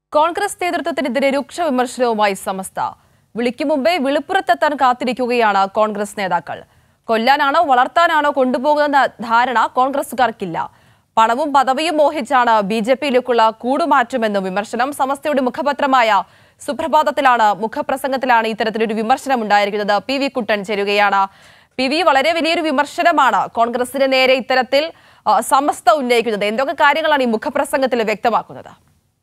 കോൺഗ്രസ് നേതൃത്വത്തിനെതിരെ രൂക്ഷ വിമർശനവുമായി സമസ്ത വിളിക്കും മുമ്പേ വിളിപ്പുറത്തെത്താൻ കാത്തിരിക്കുകയാണ് കോൺഗ്രസ് നേതാക്കൾ കൊല്ലാനാണോ വളർത്താനാണോ കൊണ്ടുപോകുന്ന ധാരണ കോൺഗ്രസുകാർക്കില്ല പണവും പദവിയും മോഹിച്ചാണ് ബി ജെ പിയിലേക്കുള്ള കൂടുമാറ്റമെന്നും വിമർശനം സമസ്തയുടെ മുഖപത്രമായ സുപ്രഭാതത്തിലാണ് മുഖപ്രസംഗത്തിലാണ് ഇത്തരത്തിലൊരു വിമർശനം ഉണ്ടായിരിക്കുന്നത് പി വി കുട്ടൻ ചേരുകയാണ് പി വി വളരെ വലിയൊരു വിമർശനമാണ് കോൺഗ്രസിന് നേരെ ഇത്തരത്തിൽ ആ, സമസ്ത ഉന്നയിക്കുന്നത് എന്തൊക്കെ കാര്യങ്ങളാണ് ഈ മുഖപ്രസംഗത്തിൽ വ്യക്തമാക്കുന്നത്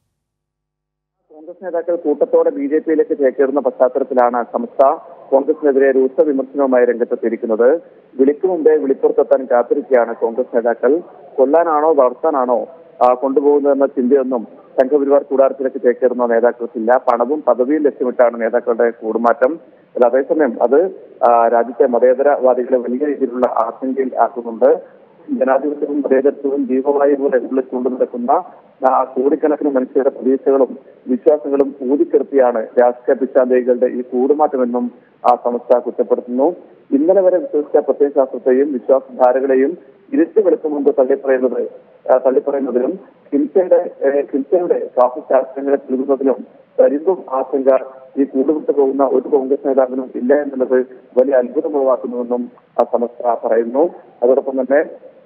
കോൺഗ്രസ് നേതാക്കൾ കൂട്ടത്തോടെ ബി ജെ പിയിലേക്ക് ചേക്കേറുന്ന പശ്ചാത്തലത്തിലാണ് സംസ്ഥ കോൺഗ്രസിനെതിരെ രൂക്ഷ വിമർശനവുമായി രംഗത്തെത്തിയിരിക്കുന്നത് വിളിക്കു മുമ്പേ വിളിപ്പുറത്തെത്താൻ കാത്തിരിക്കുകയാണ് കോൺഗ്രസ് നേതാക്കൾ കൊല്ലാനാണോ വളർത്താനാണോ ആ, കൊണ്ടുപോകുന്നതെന്ന ചിന്തയൊന്നും സംഘപരിവാർ കൂടാരത്തിലേക്ക് ചേക്കേറുന്ന നേതാക്കൾക്കില്ല പണവും പദവിയും ലക്ഷ്യമിട്ടാണ് നേതാക്കളുടെ കൂടുമാറ്റം എന്നാൽ അതേസമയം അത് ആ, രാജ്യത്തെ മതേതരവാദികളെ വലിയ രീതിയിലുള്ള ആശങ്കയിൽ ആക്കുന്നുണ്ട് ജനാധിപത്യവും മതേതരത്വവും ജീവവായു പോലെ ഉള്ളിൽ നടക്കുന്ന ആ കോടിക്കണക്കിന് മനുഷ്യരുടെ പ്രതീക്ഷകളും വിശ്വാസങ്ങളും ഊതിക്കെടുത്തിയാണ് രാഷ്ട്രീയ പിച്ചാന്തേകളുടെ ഈ കൂടുമാറ്റമെന്നും ആ സംസ്ഥ കുറ്റപ്പെടുത്തുന്നു ഇന്നലെ വരെ വിശ്വസിച്ച പ്രത്യയശാസ്ത്രത്തെയും വിശ്വാസധാരകളെയും ഇരുട്ടി വെളുപ്പ് മുമ്പ് തള്ളിപ്പറയുന്നത് ആ, തള്ളിപ്പറയുന്നതിലും ഹിംസയുടെ ഏഹ്, ഹിംസയുടെ ശാസ്ത്രശാസ്ത്രങ്ങളെ നൽകുന്നതിലും കരിമ്പും ആശങ്ക ഈ കൂടുവിട്ട് പോകുന്ന ഒരു കോൺഗ്രസ് നേതാവിനും ഇല്ല എന്നുള്ളത് വലിയ അത്ഭുതമുളവാക്കുന്നുവെന്നും ആ സമസ്ത പറയുന്നു അതോടൊപ്പം തന്നെ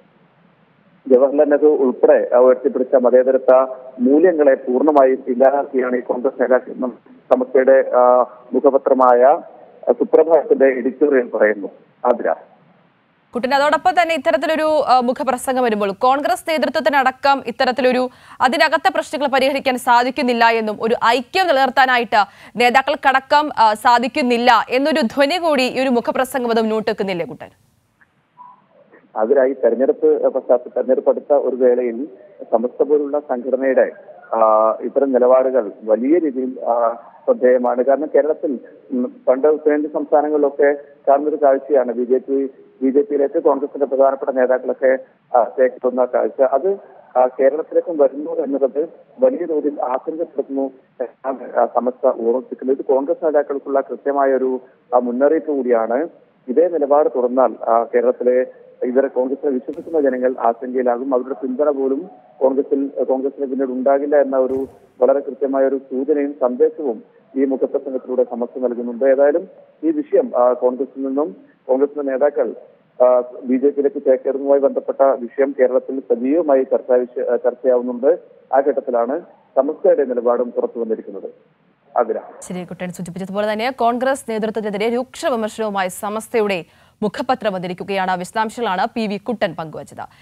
ജവഹർലാൽ നെഹ്റു ഉൾപ്പെടെ ഉയർത്തിപ്പിടിച്ച മതേതരത്വ മൂല്യങ്ങളെ പൂർണ്ണമായും ഇല്ലാതാക്കിയാണ് ഈ കോൺഗ്രസ് നേതാക്കൾ എന്നും സമസ്തയുടെ ആ, മുഖപത്രമായ ആ, സുപ്രഭാതത്തിന്റെ എഡിറ്റോറിയൽ പറയുന്നു ആതിര കുട്ടൻ അതോടൊപ്പം തന്നെ ഇത്തരത്തിലൊരു ആ, മുഖപ്രസംഗം വരുമ്പോൾ കോൺഗ്രസ് നേതൃത്വത്തിനടക്കം ഇത്തരത്തിലൊരു അതിനകത്തെ പ്രശ്നങ്ങൾ പരിഹരിക്കാൻ സാധിക്കുന്നില്ല എന്നും ഒരു ഐക്യം നിലനിർത്താനായിട്ട് നേതാക്കൾക്കടക്കം ആ, സാധിക്കുന്നില്ല എന്നൊരു ധ്വനി കൂടി ഈ ഒരു മുഖപ്രസംഗം അത് മുന്നോട്ട് വെക്കുന്നില്ലേ കുട്ടൻ അതിനായി തെരഞ്ഞെടുപ്പ് പശ്ചാത്തല തെരഞ്ഞെടുപ്പ് അടുത്ത ഒരു വേളയിൽ സമസ്ത പോലുള്ള സംഘടനയുടെ ആ, ഇത്തരം നിലപാടുകൾ വലിയ രീതിയിൽ ആ, ശ്രദ്ധേയമാണ് കാരണം കേരളത്തിൽ ഉം, പണ്ട് ഉത്തരേന്ത്യൻ സംസ്ഥാനങ്ങളിലൊക്കെ കാണുന്നൊരു കാഴ്ചയാണ് B J P B J പിയിലേക്ക് കോൺഗ്രസിന്റെ പ്രധാനപ്പെട്ട നേതാക്കളൊക്കെ ആ, ചേർക്കുന്ന കാഴ്ച അത് ആ, കേരളത്തിലേക്കും വരുന്നു എന്നുള്ളത് വലിയ തോതിൽ ആശങ്കപ്പെടുത്തുന്നു എന്നാണ് ആ, സമസ്ത ഓർമ്മിപ്പിക്കുന്നത് ഇത് കോൺഗ്രസ് നേതാക്കൾക്കുള്ള കൃത്യമായ ഒരു ആ, മുന്നറിയിപ്പ് കൂടിയാണ് ഇതേ നിലപാട് തുടർന്നാൽ ആ, കേരളത്തിലെ ഇവരെ കോൺഗ്രസിനെ വിശ്വസിക്കുന്ന ജനങ്ങൾ ആശങ്കയിലാകും അവരുടെ പിന്തുണ പോലും കോൺഗ്രസിൽ കോൺഗ്രസിന് പിന്നീട് ഉണ്ടാകില്ല എന്ന ഒരു വളരെ കൃത്യമായ ഒരു സൂചനയും സന്ദേശവും ഈ മുഖപ്രസംഗത്തിലൂടെ സമസ്ത നൽകുന്നുണ്ട് ഏതായാലും ഈ വിഷയം ആ, കോൺഗ്രസിൽ നിന്നും കോൺഗ്രസിന്റെ നേതാക്കൾ ബി ജെ പിയിലേക്ക് ചേക്കേറുന്നതുമായി ബന്ധപ്പെട്ട വിഷയം കേരളത്തിൽ സജീവമായി ചർച്ചാ വിഷയ ചർച്ചയാവുന്നുണ്ട് ആ ഘട്ടത്തിലാണ് സമസ്തയുടെ നിലപാടും പുറത്തു വന്നിരിക്കുന്നത് ആതിര ശരി കുട്ടൻ സൂചിപ്പിച്ചതുപോലെ തന്നെ കോൺഗ്രസ് നേതൃത്വത്തിനെതിരെ രൂക്ഷ വിമർശനവുമായി സമസ്തയുടെ മുഖപത്രം വന്നിരിക്കുകയാണ് വിശദാംശങ്ങളാണ് പി വി കുട്ടൻ പങ്കുവച്ചത്